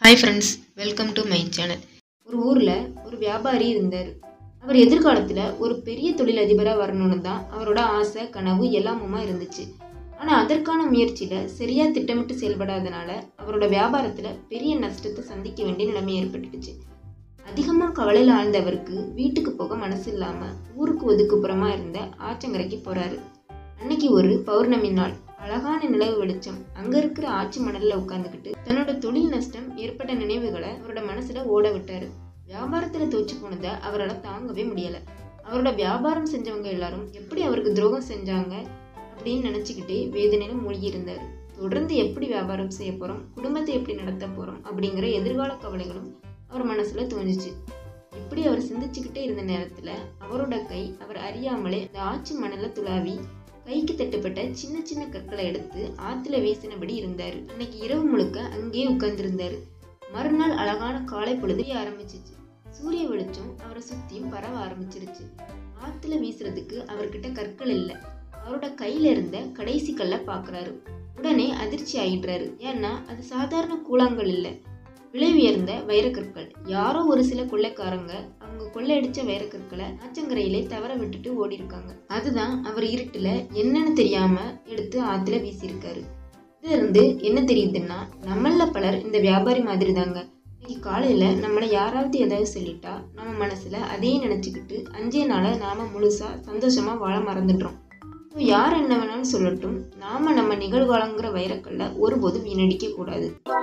hi friends welcome to my channel ஒரு ஊரில் ஒரு வியாபாரி இருந்தார் அவர் எதிர்காலத்தில் ஒரு பெரிய தொழிலதிபராக வரணும்னு தான் அவரோட ஆசை கனவு எல்லாமுமா இருந்துச்சு ஆனால் அதற்கான முயற்சியில் சரியாக திட்டமிட்டு செயல்படாதனால அவரோட வியாபாரத்தில் பெரிய நஷ்டத்தை சந்திக்க வேண்டிய நிலைமை ஏற்பட்டுடுச்சு அதிகமாக கவலையில் ஆழ்ந்தவருக்கு வீட்டுக்கு போக மனசு இல்லாமல் ஊருக்கு ஒதுக்குப்புறமா இருந்த ஆச்சங்கரைக்கு போகிறாரு அன்னைக்கு ஒரு பௌர்ணமி நாள் அழகான நிலவு வெளிச்சம் அங்க இருக்கிற ஆச்சி மணல்ல உட்காந்துக்கிட்டு தன்னோட தொழில் நஷ்டம் ஏற்பட்ட நினைவுகளை அவரோட மனசுல ஓட விட்டாரு வியாபாரத்துல தோச்சு போனதை அவரால் தாங்கவே முடியல அவரோட வியாபாரம் செஞ்சவங்க எல்லாரும் எப்படி அவருக்கு துரோகம் செஞ்சாங்க அப்படின்னு நினைச்சுக்கிட்டே வேதனையில மூழ்கி இருந்தாரு தொடர்ந்து எப்படி வியாபாரம் செய்ய போறோம் குடும்பத்தை எப்படி நடத்த போறோம் அப்படிங்கிற எதிர்கால கவலைகளும் அவர் மனசுல தோணுச்சு இப்படி அவர் சிந்திச்சுக்கிட்டே இருந்த நேரத்துல அவரோட கை அவர் அறியாமலே இந்த ஆச்சி மணல்ல துளாவி கைக்கு தட்டுப்பட்ட சின்ன சின்ன கற்களை எடுத்து ஆத்துல வீசினபடி இருந்தாரு அன்னைக்கு இரவு முழுக்க அங்கேயே உட்கார்ந்திருந்தாரு மறுநாள் அழகான காலை பொழுது ஆரம்பிச்சிச்சு சூரிய வெளிச்சம் அவரை சுத்தியும் பரவ ஆரம்பிச்சிருச்சு ஆத்துல வீசுறதுக்கு அவர்கிட்ட கற்கள் இல்லை அவரோட கையில இருந்த கடைசி கல்லை பாக்குறாரு உடனே அதிர்ச்சி ஆயிடுறாரு ஏன்னா அது சாதாரண கூழாங்கல் இல்லை விலை உயர்ந்த வைரக்கற்கள் யாரோ ஒரு சில கொள்ளைக்காரங்க அவங்க கொள்ளையடிச்ச வைரக்கற்களை ஆச்சங்கரையிலே தவற விட்டுட்டு ஓடி இருக்காங்க அதுதான் அவர் இருட்டுல என்னன்னு தெரியாம எடுத்து ஆத்துல வீசியிருக்காரு இதுல இருந்து என்ன தெரியுதுன்னா நம்மள பலர் இந்த வியாபாரி மாதிரி தாங்க இன்னைக்கு காலையில நம்மளை யாராவது ஏதாவது சொல்லிட்டா நம்ம மனசுல அதையே நினைச்சுக்கிட்டு அஞ்சே நாள நாம முழுசா சந்தோஷமா வாழ மறந்துடுறோம் ஸோ யார் என்ன வேணாலும் சொல்லட்டும் நாம நம்ம நிகழ்காலங்கிற வைரக்கல்ல ஒருபோதும் வீணடிக்க கூடாது